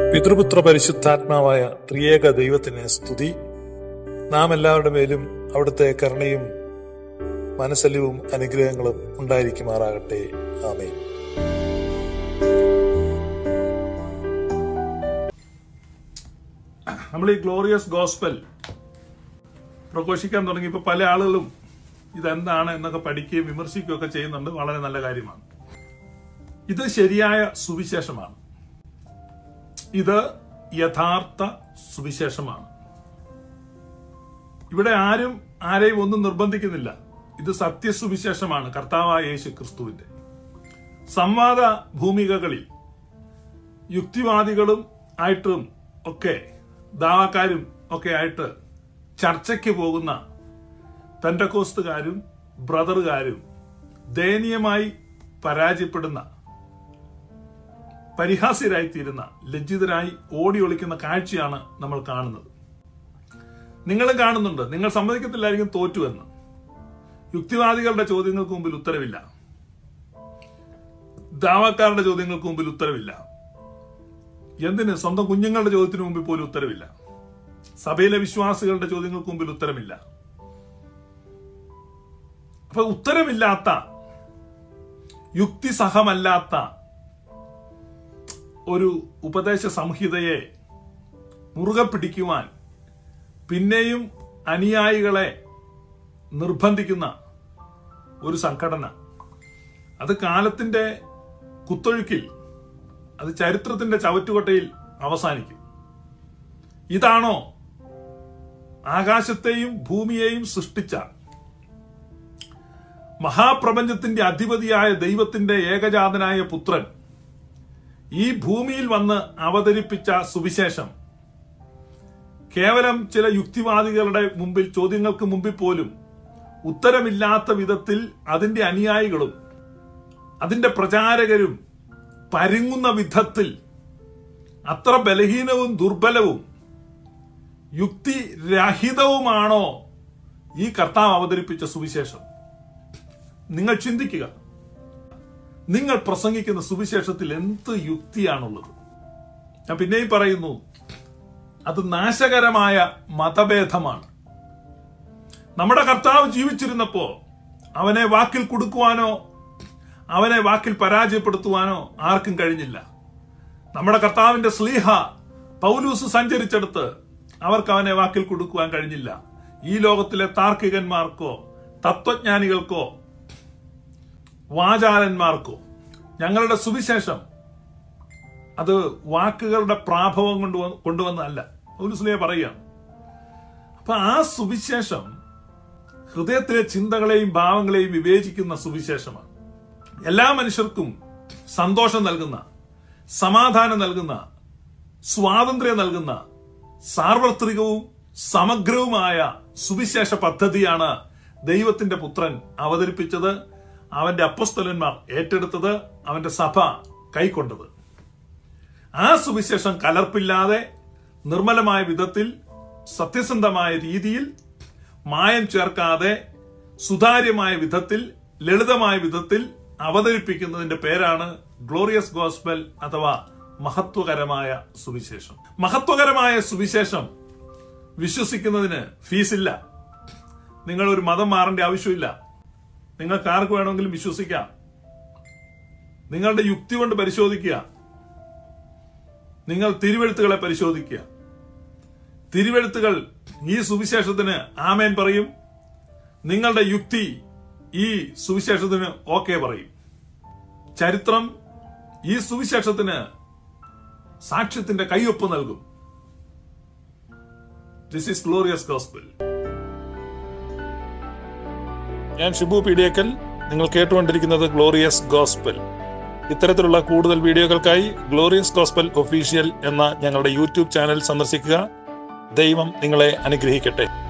പിതൃപുത്ര പരിശുദ്ധാത്മാവായ ത്രിയേക ദൈവത്തിന് സ്തുതി നാം എല്ലാവരുടെ മേലും അവിടുത്തെ കരുണയും മനസ്സലിവും അനുഗ്രഹങ്ങളും ഉണ്ടായിരിക്കുമാറാകട്ടെ ആമേ നമ്മൾ ഈ ഗ്ലോറിയസ് ഗോസ്പൽ പ്രഘോഷിക്കാൻ തുടങ്ങിയപ്പോൾ പല ആളുകളും ഇതെന്താണ് എന്നൊക്കെ പഠിക്കുകയും വിമർശിക്കുകയും ഒക്കെ ചെയ്യുന്നുണ്ട് വളരെ നല്ല കാര്യമാണ് ഇത് ശരിയായ സുവിശേഷമാണ് ഇത് യഥാർത്ഥ സുവിശേഷമാണ് ഇവിടെ ആരും ആരെയും ഒന്നും നിർബന്ധിക്കുന്നില്ല ഇത് സത്യസുവിശേഷമാണ് കർത്താവായ യേശു ക്രിസ്തുവിന്റെ സംവാദ ഭൂമികകളിൽ യുക്തിവാദികളും ആയിട്ടും ഒക്കെ ദാവാക്കാരും ഒക്കെ ആയിട്ട് ചർച്ചയ്ക്ക് പോകുന്ന പെൻഡക്കോസ്തുകാരും ബ്രദറുകാരും ദയനീയമായി പരാജയപ്പെടുന്ന പരിഹാസ്യരായിത്തീരുന്ന ലജ്ജിതരായി ഓടി ഒളിക്കുന്ന കാഴ്ചയാണ് നമ്മൾ കാണുന്നത് നിങ്ങളും കാണുന്നുണ്ട് നിങ്ങൾ സമ്മതിക്കത്തില്ലായിരിക്കും തോറ്റുവെന്ന് യുക്തിവാദികളുടെ ചോദ്യങ്ങൾക്ക് മുമ്പിൽ ഉത്തരവില്ല ദാവാക്കാരുടെ ചോദ്യങ്ങൾക്ക് മുമ്പിൽ ഉത്തരവില്ല എന്തിന് സ്വന്തം കുഞ്ഞുങ്ങളുടെ ചോദ്യത്തിന് മുമ്പിൽ പോലും ഉത്തരവില്ല സഭയിലെ വിശ്വാസികളുടെ ചോദ്യങ്ങൾക്ക് മുമ്പിൽ ഉത്തരമില്ല അപ്പൊ ഉത്തരമില്ലാത്ത യുക്തിസഹമല്ലാത്ത ഒരു ഉപദേശ സംഹിതയെ മുറുകെ പിടിക്കുവാൻ പിന്നെയും അനുയായികളെ നിർബന്ധിക്കുന്ന ഒരു സംഘടന അത് കാലത്തിന്റെ കുത്തൊഴുക്കിൽ അത് ചരിത്രത്തിന്റെ ചവറ്റുകൊട്ടയിൽ അവസാനിക്കും ഇതാണോ ആകാശത്തെയും ഭൂമിയെയും സൃഷ്ടിച്ച മഹാപ്രപഞ്ചത്തിന്റെ അധിപതിയായ ദൈവത്തിന്റെ ഏകജാതനായ പുത്രൻ ഈ ഭൂമിയിൽ വന്ന് അവതരിപ്പിച്ച സുവിശേഷം കേവലം ചില യുക്തിവാദികളുടെ മുമ്പിൽ ചോദ്യങ്ങൾക്ക് മുമ്പിൽ പോലും ഉത്തരമില്ലാത്ത വിധത്തിൽ അതിന്റെ അനുയായികളും അതിന്റെ പ്രചാരകരും പരുങ്ങുന്ന വിധത്തിൽ അത്ര ബലഹീനവും ദുർബലവും യുക്തിരഹിതവുമാണോ ഈ കർത്താവ് അവതരിപ്പിച്ച സുവിശേഷം നിങ്ങൾ ചിന്തിക്കുക നിങ്ങൾ പ്രസംഗിക്കുന്ന സുവിശേഷത്തിൽ എന്ത് യുക്തിയാണുള്ളത് ഞാൻ പിന്നെയും പറയുന്നു അത് നാശകരമായ മതഭേദമാണ് നമ്മുടെ കർത്താവ് ജീവിച്ചിരുന്നപ്പോ അവനെ വാക്കിൽ കൊടുക്കുവാനോ അവനെ വാക്കിൽ പരാജയപ്പെടുത്തുവാനോ ആർക്കും കഴിഞ്ഞില്ല നമ്മുടെ കർത്താവിന്റെ സ്ലീഹ പൗലൂസ് സഞ്ചരിച്ചെടുത്ത് അവർക്ക് അവനെ വാക്കിൽ കൊടുക്കുവാൻ കഴിഞ്ഞില്ല ഈ ലോകത്തിലെ താർക്കികന്മാർക്കോ തത്വജ്ഞാനികൾക്കോ വാചാലന്മാർക്കോ ഞങ്ങളുടെ സുവിശേഷം അത് വാക്കുകളുടെ പ്രാഭവം കൊണ്ടുവന്ന് കൊണ്ടുവന്നതല്ല പൗലുസ്ലിയ പറയുകയാണ് അപ്പൊ ആ സുവിശേഷം ഹൃദയത്തിലെ ചിന്തകളെയും ഭാവങ്ങളെയും വിവേചിക്കുന്ന സുവിശേഷമാണ് എല്ലാ മനുഷ്യർക്കും സന്തോഷം നൽകുന്ന സമാധാനം നൽകുന്ന സ്വാതന്ത്ര്യം നൽകുന്ന സാർവത്രികവും സമഗ്രവുമായ സുവിശേഷ പദ്ധതിയാണ് ദൈവത്തിന്റെ പുത്രൻ അവതരിപ്പിച്ചത് അവന്റെ അപ്പസ്തലന്മാർ ഏറ്റെടുത്തത് അവന്റെ സഭ കൈക്കൊണ്ടത് ആ സുവിശേഷം കലർപ്പില്ലാതെ നിർമ്മലമായ വിധത്തിൽ സത്യസന്ധമായ രീതിയിൽ മായം ചേർക്കാതെ സുതാര്യമായ വിധത്തിൽ ലളിതമായ വിധത്തിൽ അവതരിപ്പിക്കുന്നതിന്റെ പേരാണ് ഗ്ലോറിയസ് ഗോസ്ബൽ അഥവാ മഹത്വകരമായ സുവിശേഷം മഹത്വകരമായ സുവിശേഷം വിശ്വസിക്കുന്നതിന് ഫീസില്ല നിങ്ങൾ ഒരു മതം മാറേണ്ട ആവശ്യമില്ല നിങ്ങൾക്ക് ആർക്ക് വേണമെങ്കിലും വിശ്വസിക്കാം നിങ്ങളുടെ യുക്തി കൊണ്ട് പരിശോധിക്കുക നിങ്ങൾ തിരുവെഴുത്തുകളെ പരിശോധിക്കുക തിരുവെഴുത്തുകൾ ഈ സുവിശേഷത്തിന് ആമേൻ പറയും നിങ്ങളുടെ യുക്തി ഈ സുവിശേഷത്തിന് ഓക്കെ പറയും ചരിത്രം ഈ സുവിശേഷത്തിന് സാക്ഷ്യത്തിന്റെ കൈയൊപ്പ് നൽകും ദിസ് ഈസ് ഗ്ലോറിയസ് ഗോസ്പിൾ ഞാൻ ഷിബു പീഡിയക്കൽ നിങ്ങൾ കേട്ടുകൊണ്ടിരിക്കുന്നത് ഗ്ലോറിയസ് ഗോസ്പൽ ഇത്തരത്തിലുള്ള കൂടുതൽ വീഡിയോകൾക്കായി ഗ്ലോറിയസ് ഗോസ്പൽ ഒഫീഷ്യൽ എന്ന ഞങ്ങളുടെ യൂട്യൂബ് ചാനൽ സന്ദർശിക്കുക ദൈവം നിങ്ങളെ അനുഗ്രഹിക്കട്ടെ